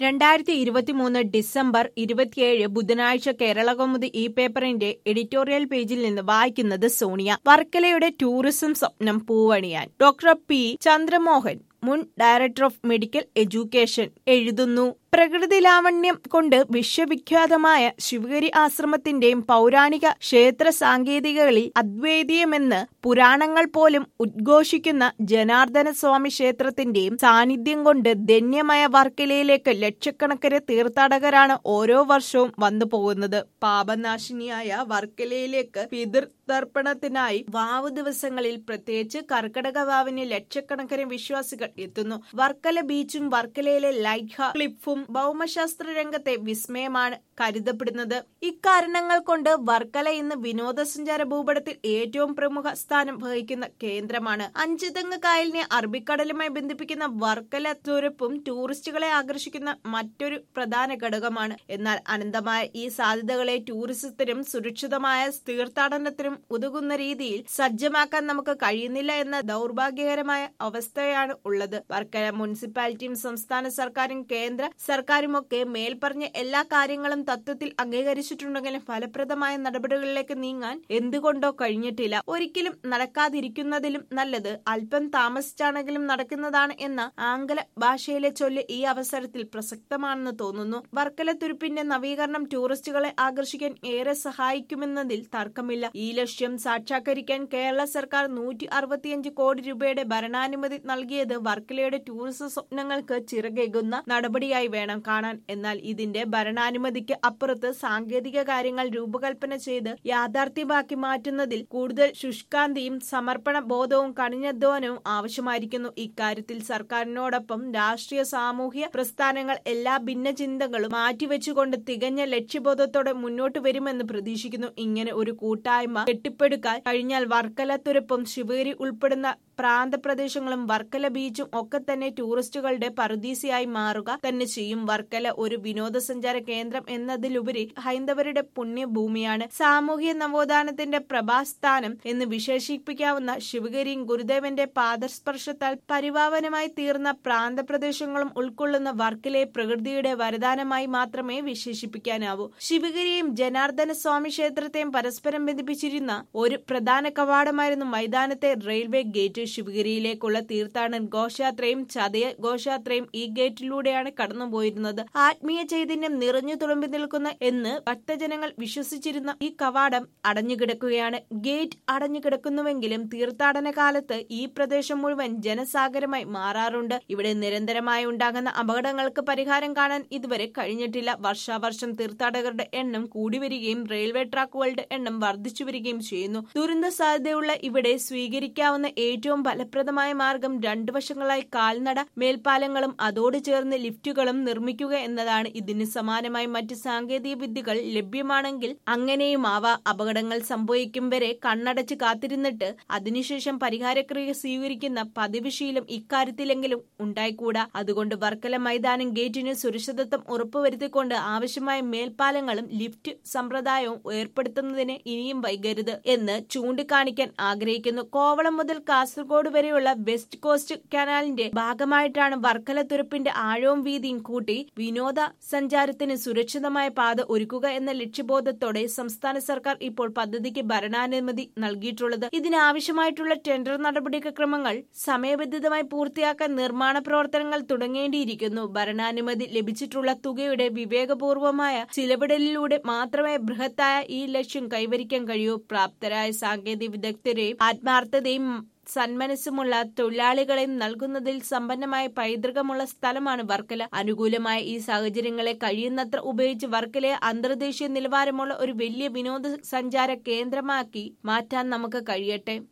രണ്ടായിരത്തി ഇരുപത്തിമൂന്ന് ഡിസംബർ ഇരുപത്തിയേഴ് ബുധനാഴ്ച കേരളകൗമുദി ഈ പേപ്പറിന്റെ എഡിറ്റോറിയൽ പേജിൽ നിന്ന് വായിക്കുന്നത് സോണിയ വർക്കലയുടെ ടൂറിസം സ്വപ്നം പൂവണിയാൻ ഡോക്ടർ പി ചന്ദ്രമോഹൻ മുൻ ഡയറക്ടർ ഓഫ് മെഡിക്കൽ എഡ്യൂക്കേഷൻ എഴുതുന്നു പ്രകൃതി ലാവണ്യം കൊണ്ട് വിശ്വവിഖ്യാതമായ ശിവഗിരി ആശ്രമത്തിന്റെയും പൗരാണിക ക്ഷേത്ര സാങ്കേതികകളിൽ അദ്വൈതീയമെന്ന് പുരാണങ്ങൾ പോലും ഉദ്ഘോഷിക്കുന്ന ജനാർദ്ദന സ്വാമി ക്ഷേത്രത്തിന്റെയും സാന്നിധ്യം കൊണ്ട് ധന്യമായ വർക്കലയിലേക്ക് ലക്ഷക്കണക്കിന് തീർത്ഥാടകരാണ് ഓരോ വർഷവും വന്നു പോകുന്നത് പാപനാശിനിയായ വർക്കലയിലേക്ക് പിതൃതർപ്പണത്തിനായി വാവ് ദിവസങ്ങളിൽ പ്രത്യേകിച്ച് കർക്കടക വാവിന് ലക്ഷക്കണക്കിന് വിശ്വാസികൾ എത്തുന്നു വർക്കല ബീച്ചും വർക്കലയിലെ ലൈറ്റ് ക്ലിഫും ഭൗമശാസ്ത്ര രംഗത്തെ വിസ്മയമാണ് കരുതപ്പെടുന്നത് ഇക്കാരണങ്ങൾ കൊണ്ട് വർക്കല ഇന്ന് വിനോദസഞ്ചാര ഭൂപടത്തിൽ ഏറ്റവും പ്രമുഖ സ്ഥാനം വഹിക്കുന്ന കേന്ദ്രമാണ് അഞ്ചുതെങ്ങ് കായലിനെ അറബിക്കടലുമായി ബന്ധിപ്പിക്കുന്ന വർക്കല തുരപ്പും ടൂറിസ്റ്റുകളെ ആകർഷിക്കുന്ന മറ്റൊരു പ്രധാന ഘടകമാണ് എന്നാൽ അനന്തമായ ഈ സാധ്യതകളെ ടൂറിസത്തിനും സുരക്ഷിതമായ തീർത്ഥാടനത്തിനും ഉതകുന്ന രീതിയിൽ സജ്ജമാക്കാൻ നമുക്ക് കഴിയുന്നില്ല എന്ന ദൗർഭാഗ്യകരമായ അവസ്ഥയാണ് ഉള്ളത് വർക്കല മുനിസിപ്പാലിറ്റിയും സംസ്ഥാന സർക്കാരും കേന്ദ്ര സർക്കാരുമൊക്കെ മേൽപ്പറഞ്ഞ എല്ലാ കാര്യങ്ങളും തത്വത്തിൽ അംഗീകരിച്ചിട്ടുണ്ടെങ്കിലും ഫലപ്രദമായ നടപടികളിലേക്ക് നീങ്ങാൻ എന്തുകൊണ്ടോ കഴിഞ്ഞിട്ടില്ല ഒരിക്കലും നടക്കാതിരിക്കുന്നതിലും നല്ലത് അല്പം താമസിച്ചാണെങ്കിലും നടക്കുന്നതാണ് എന്ന ആംഗല ഭാഷയിലെ ചൊല്ല് ഈ അവസരത്തിൽ പ്രസക്തമാണെന്ന് തോന്നുന്നു വർക്കല തുരുപ്പിന്റെ നവീകരണം ടൂറിസ്റ്റുകളെ ആകർഷിക്കാൻ ഏറെ സഹായിക്കുമെന്നതിൽ തർക്കമില്ല ഈ ലക്ഷ്യം സാക്ഷാത്കരിക്കാൻ കേരള സർക്കാർ നൂറ്റി അറുപത്തിയഞ്ച് കോടി രൂപയുടെ ഭരണാനുമതി നൽകിയത് വർക്കലയുടെ ടൂറിസം സ്വപ്നങ്ങൾക്ക് ചിറകേകുന്ന നടപടിയായി വേണം കാണാൻ എന്നാൽ ഇതിന്റെ ഭരണാനുമതിക്ക് അപ്പുറത്ത് സാങ്കേതിക കാര്യങ്ങൾ രൂപകൽപ്പന ചെയ്ത് യാഥാർത്ഥ്യമാക്കി മാറ്റുന്നതിൽ കൂടുതൽ ശുഷ്കാന്തിയും സമർപ്പണ ബോധവും കണിഞ്ഞധ്വാനവും ആവശ്യമായിരിക്കുന്നു ഇക്കാര്യത്തിൽ സർക്കാരിനോടൊപ്പം രാഷ്ട്രീയ സാമൂഹ്യ പ്രസ്ഥാനങ്ങൾ എല്ലാ ഭിന്നചിന്തകളും മാറ്റിവെച്ചുകൊണ്ട് തികഞ്ഞ ലക്ഷ്യബോധത്തോടെ മുന്നോട്ട് വരുമെന്ന് പ്രതീക്ഷിക്കുന്നു ഇങ്ങനെ ഒരു കൂട്ടായ്മ കെട്ടിപ്പടുക്കാൻ കഴിഞ്ഞാൽ വർക്കല തുരപ്പും ശിവഗിരി ഉൾപ്പെടുന്ന പ്രാന്തപ്രദേശങ്ങളും വർക്കല ബീച്ചും ഒക്കെ തന്നെ ടൂറിസ്റ്റുകളുടെ പറുദീസയായി മാറുക തന്നെ ചെയ്യും വർക്കല ഒരു വിനോദസഞ്ചാര കേന്ദ്രം എന്നതിലുപരി ഹൈന്ദവരുടെ പുണ്യഭൂമിയാണ് സാമൂഹ്യ നവോത്ഥാനത്തിന്റെ പ്രഭാസ്ഥാനം എന്ന് വിശേഷിപ്പിക്കാവുന്ന ശിവഗിരിയും ഗുരുദേവന്റെ പാദസ്പർശത്താൽ പരിപാവനമായി തീർന്ന പ്രാന്തപ്രദേശങ്ങളും ഉൾക്കൊള്ളുന്ന വർക്കലെ പ്രകൃതിയുടെ വരദാനമായി മാത്രമേ വിശേഷിപ്പിക്കാനാവൂ ശിവഗിരിയും ജനാർദ്ദന സ്വാമി ക്ഷേത്രത്തെയും പരസ്പരം ബന്ധിപ്പിച്ചിരുന്ന ഒരു പ്രധാന കവാടമായിരുന്നു മൈതാനത്തെ റെയിൽവേ ഗേറ്റ് ശിവഗിരിയിലേക്കുള്ള തീർത്ഥാടന ഘോഷയാത്രയും ചതയ ഘോഷയാത്രയും ഈ ഗേറ്റിലൂടെയാണ് കടന്നുപോയിരുന്നത് ആത്മീയ ചൈതന്യം നിറഞ്ഞു തുളുമ്പി നിൽക്കുന്ന എന്ന് ഭക്തജനങ്ങൾ വിശ്വസിച്ചിരുന്ന ഈ കവാടം അടഞ്ഞുകിടക്കുകയാണ് ഗേറ്റ് അടഞ്ഞുകിടക്കുന്നുവെങ്കിലും തീർത്ഥാടന കാലത്ത് ഈ പ്രദേശം മുഴുവൻ ജനസാഗരമായി മാറാറുണ്ട് ഇവിടെ നിരന്തരമായി ഉണ്ടാകുന്ന അപകടങ്ങൾക്ക് പരിഹാരം കാണാൻ ഇതുവരെ കഴിഞ്ഞിട്ടില്ല വർഷാവർഷം തീർത്ഥാടകരുടെ എണ്ണം കൂടി വരികയും റെയിൽവേ ട്രാക്കുകളുടെ എണ്ണം വർദ്ധിച്ചു വരികയും ചെയ്യുന്നു ദുരന്ത സാധ്യതയുള്ള ഇവിടെ സ്വീകരിക്കാവുന്ന ഏറ്റവും ഫലപ്രദമായ മാർഗം രണ്ടു വശങ്ങളായി കാൽനട മേൽപ്പാലങ്ങളും അതോട് ചേർന്ന് ലിഫ്റ്റുകളും നിർമ്മിക്കുക എന്നതാണ് ഇതിന് സമാനമായി മറ്റ് സാങ്കേതിക വിദ്യകൾ ലഭ്യമാണെങ്കിൽ അങ്ങനെയുമാവാ അപകടങ്ങൾ സംഭവിക്കും വരെ കണ്ണടച്ച് കാത്തിരുന്നിട്ട് അതിനുശേഷം പരിഹാരക്രിയ സ്വീകരിക്കുന്ന പതിവ് ശീലം ഇക്കാര്യത്തിലെങ്കിലും ഉണ്ടായിക്കൂടാ അതുകൊണ്ട് വർക്കല മൈതാനം ഗേറ്റിന് സുരക്ഷിതത്വം ഉറപ്പുവരുത്തിക്കൊണ്ട് ആവശ്യമായ മേൽപ്പാലങ്ങളും ലിഫ്റ്റ് സമ്പ്രദായവും ഏർപ്പെടുത്തുന്നതിന് ഇനിയും വൈകരുത് എന്ന് ചൂണ്ടിക്കാണിക്കാൻ ആഗ്രഹിക്കുന്നു കോവളം മുതൽ കാസർഗോഡ് വരെയുള്ള വെസ്റ്റ് കോസ്റ്റ് കനാലിന്റെ ഭാഗമായിട്ടാണ് വർക്കല തുരപ്പിന്റെ ആഴവും വീതിയും കൂട്ടി വിനോദ സഞ്ചാരത്തിന് സുരക്ഷിതമായ പാത ഒരുക്കുക എന്ന ലക്ഷ്യബോധത്തോടെ സംസ്ഥാന സർക്കാർ ഇപ്പോൾ പദ്ധതിക്ക് ഭരണാനുമതി നൽകിയിട്ടുള്ളത് ഇതിനാവശ്യമായിട്ടുള്ള ടെൻഡർ നടപടിക്രമങ്ങൾ സമയബന്ധിതമായി പൂർത്തിയാക്കാൻ നിർമ്മാണ പ്രവർത്തനങ്ങൾ തുടങ്ങേണ്ടിയിരിക്കുന്നു ഭരണാനുമതി ലഭിച്ചിട്ടുള്ള തുകയുടെ വിവേകപൂർവമായ ചിലവിടലിലൂടെ മാത്രമേ ബൃഹത്തായ ഈ ലക്ഷ്യം കൈവരിക്കാൻ കഴിയൂ പ്രാപ്തരായ സാങ്കേതിക വിദഗ്ധരെയും ആത്മാർത്ഥതയും സന്മനസ്സുമുള്ള തൊഴിലാളികളെയും നൽകുന്നതിൽ സമ്പന്നമായ പൈതൃകമുള്ള സ്ഥലമാണ് വർക്കല അനുകൂലമായ ഈ സാഹചര്യങ്ങളെ കഴിയുന്നത്ര ഉപയോഗിച്ച് വർക്കലയെ അന്തർദേശീയ നിലവാരമുള്ള ഒരു വലിയ വിനോദസഞ്ചാര കേന്ദ്രമാക്കി മാറ്റാൻ നമുക്ക് കഴിയട്ടെ